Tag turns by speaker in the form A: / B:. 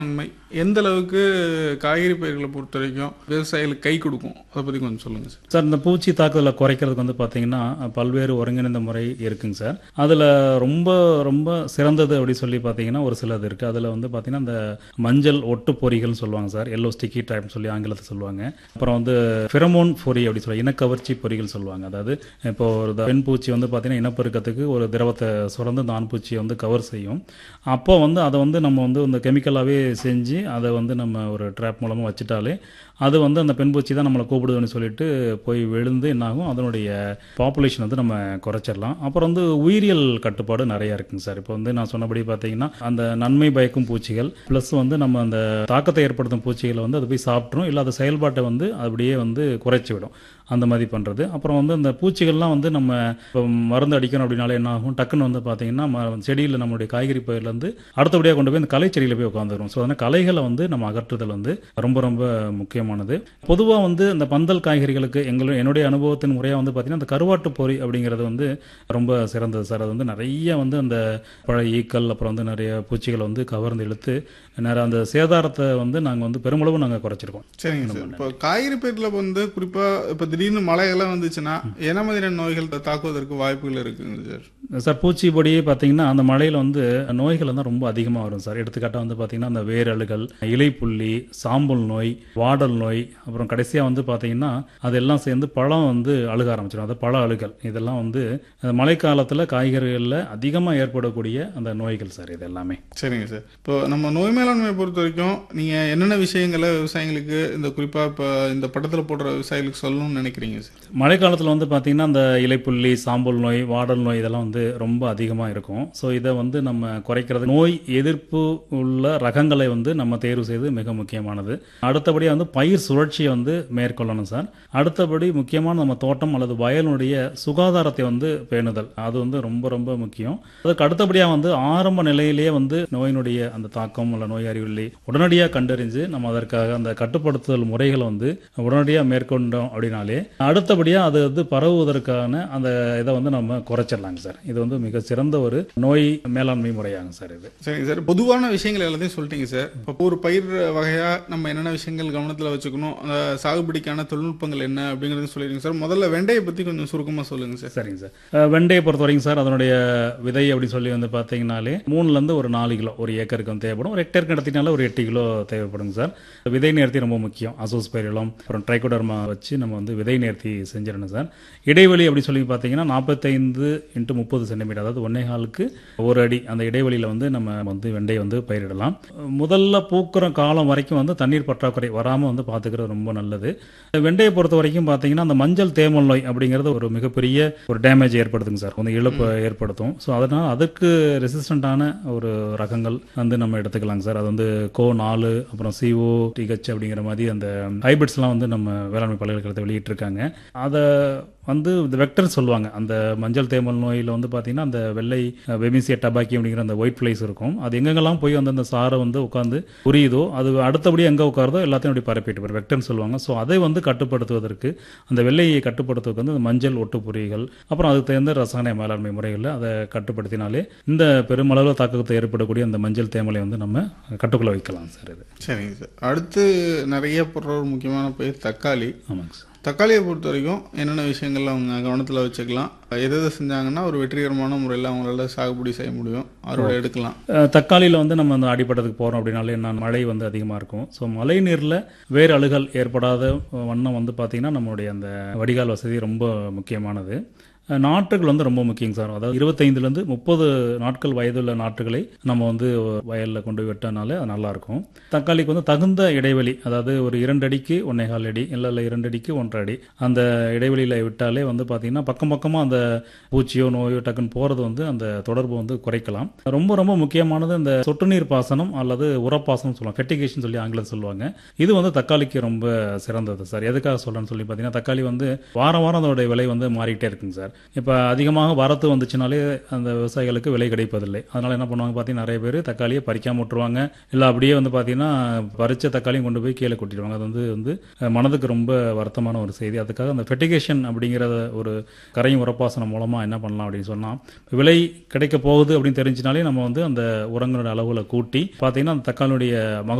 A: நன்மை எந்த அளவுக்கு காய்கறி பயிர்களை பொறுத்த வரைக்கும் விவசாயிகளுக்கு கை கொடுக்கும் அதை பற்றி கொஞ்சம் சொல்லுங்கள் சார்
B: சார் இந்த பூச்சி தாக்குதலை குறைக்கிறதுக்கு வந்து பார்த்தீங்கன்னா பல்வேறு ஒருங்கிணைந்த முறை இருக்குங்க சார் அதில் ரொம்ப ரொம்ப சிறந்தது அப்படி சொல்லி பார்த்தீங்கன்னா ஒரு சிலது இருக்குது அதில் வந்து பார்த்தீங்கன்னா இந்த மஞ்சள் ஒட்டு பொறிகள்னு சொல்லுவாங்க சார் எல்லோ ஸ்டிக்கி டைப்னு சொல்லி ஆங்கிலத்தில் சொல்லுவாங்க அப்புறம் வந்து ஃபிரமோன் பொறி அப்படி சொல்லி இனக்கவர்ச்சி பொறிகள் சொல்லுவாங்க அதாவது இப்போ ஒரு த- பெண் பூச்சி வந்து பார்த்தீங்கன்னா இனப்பெருக்கத்துக்கு ஒரு திரவத்தை சுரந்து இந்த ஆண் பூச்சியை வந்து கவர் செய்யும் அப்போ வந்து அதை வந்து நம்ம வந்து இந்த கெமிக்கலாகவே செஞ்சு அதை வந்து நம்ம ஒரு ட்ராப் மூலமாக வச்சுட்டாலே அது வந்து அந்த பெண் பூச்சி தான் நம்மளை கூப்பிடுதுன்னு சொல்லிட்டு போய் விழுந்து என்னாகும் அதனுடைய பாப்புலேஷன் வந்து நம்ம குறைச்சிடலாம் அப்புறம் வந்து உயிரியல் கட்டுப்பாடு நிறையா இருக்குங்க சார் இப்போ வந்து நான் சொன்னபடி பார்த்தீங்கன்னா அந்த நன்மை பயக்கும் பூச்சிகள் ப்ளஸ் வந்து நம்ம அந்த தாக்கத்தை ஏற்படுத்தும் பூச்சிகளை வந்து அது போய் சாப்பிட்ரும் இல்லை அது செயல்பாட்டை வந்து அப்படியே வந்து குறைச்சி விடும் அந்த மாதிரி பண்ணுறது அப்புறம் வந்து இந்த பூச்சிகள்லாம் வந்து நம்ம இப்போ மருந்து அடிக்கணும் அப்படின்னாலே என்ன ஆகும் டக்குன்னு வந்து பார்த்தீங்கன்னா ம- செடியில் நம்மளுடைய காய்கறி பயிர்லேருந்து அடுத்தபடியாக கொண்டு போய் இந்த களை செடியில் போய் உட்காந்துரும் ஸோ அதனால் களைகளை வந்து நம்ம அகற்றுதல் வந்து ரொம்ப ரொம்ப முக்கியமானது பொதுவாக வந்து இந்த பந்தல் காய்கறிகளுக்கு எங்களுடைய என்னுடைய அனுபவத்தின் முறையாக வந்து பார்த்தீங்கன்னா இந்த கருவாட்டு பொறி அப்படிங்கிறது வந்து ரொம்ப சிறந்தது சார் அது வந்து நிறைய வந்து அந்த பழ ஈக்கள் அப்புறம் வந்து நிறைய பூச்சிகளை வந்து கவர்ந்து இழுத்து நிறைய அந்த சேதாரத்தை வந்து நாங்கள் வந்து பெருமளவு நாங்கள் குறைச்சிருக்கோம்
A: சரிங்க சார் இப்போ காய்கறி பயிரில் வந்து குறிப்பாக இப்போ திடீர்னு மழையெல்லாம் வந்துச்சுன்னா என்ன மாதிரியான நோய்கள் தாக்குவதற்கு வாய்ப்புகள் இருக்குங்க சார்
B: சார் பூச்சி பொடியே பார்த்தீங்கன்னா அந்த மழையில் வந்து நோய்கள் வந்து ரொம்ப அதிகமாக வரும் சார் எடுத்துக்காட்டாக வந்து பார்த்தீங்கன்னா அந்த வேரழுகள் இலைப்புள்ளி சாம்பல் நோய் வாடல் நோய் அப்புறம் கடைசியாக வந்து பார்த்தீங்கன்னா அதெல்லாம் சேர்ந்து பழம் வந்து அழுக ஆரம்பிச்சிடும் அது பழ அழுகல் இதெல்லாம் வந்து அந்த மழைக்காலத்தில் காய்கறிகளில் அதிகமாக ஏற்படக்கூடிய அந்த நோய்கள் சார் இது எல்லாமே
A: சரிங்க சார் இப்போ நம்ம நோய் மேலாண்மையை பொறுத்த வரைக்கும் நீங்கள் என்னென்ன விஷயங்களை விவசாயிகளுக்கு இந்த குறிப்பாக இப்போ இந்த படத்தில் போடுற விவசாயிகளுக்கு சொல்லணும்னு நினைக்கிறீங்க சார்
B: மழைக்காலத்தில் வந்து பார்த்தீங்கன்னா அந்த இலைப்புள்ளி சாம்பல் நோய் வாடல் நோய் இதெல்லாம் வந்து ரொம்ப அதிகமாக இருக்கும் ஸோ இதை வந்து நம்ம குறைக்கிறது நோய் எதிர்ப்பு உள்ள ரகங்களை வந்து நம்ம தேர்வு செய்து மிக முக்கியமானது அடுத்தபடியாக வந்து பயிர் சுழற்சியை வந்து மேற்கொள்ளணும் சார் அடுத்தபடி முக்கியமான நம்ம தோட்டம் அல்லது வயலுடைய சுகாதாரத்தை வந்து பேணுதல் அது வந்து ரொம்ப ரொம்ப முக்கியம் அதுக்கு அடுத்தபடியாக வந்து ஆரம்ப நிலையிலேயே வந்து நோயினுடைய அந்த தாக்கம் அல்ல நோய் அறிவில்லை உடனடியாக கண்டறிஞ்சு நம்ம அதற்காக அந்த கட்டுப்படுத்துதல் முறைகளை வந்து உடனடியாக மேற்கொண்டோம் அப்படின்னாலே அடுத்தபடியாக அது வந்து பரவுவதற்கான அந்த இதை வந்து நம்ம குறைச்சிடலாங்க சார் இது வந்து மிக சிறந்த ஒரு நோய் மேலாண்மை முறையாகும் சார் இது
A: சரிங்க சார் பொதுவான விஷயங்கள் எல்லாத்தையும் சொல்லிட்டீங்க சார் இப்போ ஒரு பயிர் வகையாக நம்ம என்னென்ன விஷயங்கள் கவனத்தில் வச்சுக்கணும் அந்த சாகுபடிக்கான தொழில்நுட்பங்கள் என்ன அப்படிங்கிறது சொல்லிடுங்க சார் முதல்ல வெண்டையை பற்றி கொஞ்சம் சுருக்கமாக சொல்லுங்க சார்
B: சரிங்க சார் அஹ், வெண்டையை பொறுத்த வரைக்கும் சார் அதனுடைய விதை அப்படி சொல்லி வந்து பார்த்தீங்கனாலே மூணுலேருந்து ஒரு நாலு கிலோ ஒரு ஏக்கருக்கு வந்து தேவைப்படும் ஒரு ஹெக்டேருக்கு எடுத்தீங்கனால ஒரு எட்டு கிலோ தேவைப்படுங்க சார் விதை நேர்த்தி ரொம்ப முக்கியம் அசோஸ் பயிரிலம் அப்புறம் ட்ரைகோடர்மா வச்சு நம்ம வந்து விதை நேர்த்தி செஞ்சிடணும் சார் இடைவெளி அப்படி சொல்லி பார்த்தீங்கன்னா நாற்பத்தைந்து இன்ட்டு முப்பது சென்டிமீட்டர் அதாவது ஒன்னே காலுக்கு ஒரு அடி அந்த இடைவெளியில் வந்து நம்ம வந்து வெண்டை வந்து பயிரிடலாம் முதல்ல பூக்கிற காலம் வரைக்கும் வந்து தண்ணீர் பற்றாக்குறை வராமல் வந்து பார்த்துக்கிறது ரொம்ப நல்லது வெண்டையை பொறுத்த வரைக்கும் பார்த்தீங்கன்னா அந்த மஞ்சள் தேமல் நோய் அப்படிங்கிறது ஒரு மிகப்பெரிய ஒரு டேமேஜ் ஏற்படுத்துங்க சார் வந்து இழப்பு ஏற்படுத்தும் ஸோ அதனால் அதுக்கு ரெசிஸ்டண்ட்டான ஒரு ரகங்கள் வந்து நம்ம எடுத்துக்கலாங்க சார் அது வந்து கோ நாலு அப்புறம் சிஓ டிஹெச் அப்படிங்கிற மாதிரி அந்த ஹைபிரிட்ஸ்லாம் வந்து நம்ம வேளாண்மை பல்கலைக்கழகத்தை வெளியிட்டிருக்காங்க அதை வந்து இந்த வெக்டர் சொல்லுவாங்க அந்த மஞ்சள் தேமல் நோயில் வந்து பார்த்தீங்கன்னா அந்த வெள்ளை வெமிசியா டபாக்கி அப்படிங்கிற அந்த ஒயிட் ஃப்ளைஸ் இருக்கும் அது எங்கெங்கெல்லாம் போய் வந்து அந்த சாரை வந்து உட்காந்து புரியுதோ அது அடுத்தபடி எங்கே உட்காருதோ எல்லாத்தையும் அப்படி பரப்பிட்டு போயிரு வெக்டர்னு சொல்லுவாங்க ஸோ அதை வந்து கட்டுப்படுத்துவதற்கு அந்த வெள்ளையை கட்டுப்படுத்துவதற்கு வந்து அந்த மஞ்சள் ஒட்டுப்பொறிகள் அப்புறம் அதுக்கு தகுந்த ரசாயன மேலாண்மை முறைகளில் அதை கட்டுப்படுத்தினாலே இந்த பெருமளவில் தாக்கத்தை ஏற்படக்கூடிய அந்த மஞ்சள் தேமலை வந்து நம்ம கட்டுக்குள்ளே வைக்கலாம் சார் இது
A: சரிங்க சார் அடுத்து நிறைய போடுற ஒரு முக்கியமான பயிர் தக்காளி
B: ஆமாங்க சார்
A: தக்காளியை பொறுத்த வரைக்கும் என்னென்ன விஷயங்கள் அவங்க கவனத்தில் வச்சுக்கலாம் எது எது செஞ்சாங்கன்னா ஒரு வெற்றிகரமான முறையில் அவங்களால சாகுபடி செய்ய முடியும் அறுவடை எடுக்கலாம்
B: தக்காளியில் வந்து நம்ம அந்த அடிப்பட்டத்துக்கு போகிறோம் அப்படின்னாலே என்ன மழை வந்து அதிகமாக இருக்கும் ஸோ மழை நீரில் வேறு அழுகல் ஏற்படாத வண்ணம் வந்து பார்த்திங்கன்னா நம்மளுடைய அந்த வடிகால் வசதி ரொம்ப முக்கியமானது அஹ், நாற்றுகள் வந்து ரொம்ப முக்கியம் சார் அதாவது இருபத்தைந்துலேருந்து முப்பது நாட்கள் வயதுள்ள நாற்றுகளை நம்ம வந்து வயலில் கொண்டு போய் விட்டனாலே அது நல்லாயிருக்கும் தக்காளிக்கு வந்து தகுந்த இடைவெளி அதாவது ஒரு இரண்டு அடிக்கு ஒன்றே கால் அடி இல்லை இல்லை இரண்டு அடிக்கு ஒன்றரை அடி அந்த இடைவெளியில் விட்டாலே வந்து பார்த்திங்கன்னா பக்கம் பக்கமாக அந்த பூச்சியோ நோயோ டக்குன்னு போகிறது வந்து அந்த தொடர்பு வந்து குறைக்கலாம் ரொம்ப ரொம்ப முக்கியமானது இந்த சொட்டு நீர் பாசனம் அல்லது உரப்பாசனம் சொல்லுவாங்க ஃபெட்டிகேஷன் சொல்லி ஆங்கிலம் சொல்லுவாங்க இது வந்து தக்காளிக்கு ரொம்ப சிறந்தது சார் எதுக்காக சொல்கிறேன்னு சொல்லி பார்த்தீங்கன்னா தக்காளி வந்து வாரம் வாரம் அதோடைய விலை வந்து மாறிக்கிட்டே இருக்குங்க சார் இப்போ அதிகமாக வரத்து வந்துச்சுனாலே அந்த விவசாயிகளுக்கு விலை கிடைப்பதில்லை அதனால் என்ன பண்ணுவாங்க பார்த்தீங்கன்னா நிறைய பேர் தக்காளியை பறிக்காம விட்டுருவாங்க இல்லை அப்படியே வந்து பார்த்தீங்கன்னா பறிச்ச தக்காளியும் கொண்டு போய் கீழே கொட்டிடுவாங்க அது வந்து வந்து அஹ், மனதுக்கு ரொம்ப வருத்தமான ஒரு செய்தி அதுக்காக அந்த ஃபெட்டிகேஷன் அப்படிங்கிற ஒரு கரையும் உரப்பாசனம் மூலமாக என்ன பண்ணலாம் அப்படின்னு சொன்னால் விலை கிடைக்க போகுது அப்படின்னு தெரிஞ்சினாலே நம்ம வந்து அந்த உரங்களோட அளவுகளை கூட்டி பார்த்தீங்கன்னா அந்த தக்காளியுடைய மக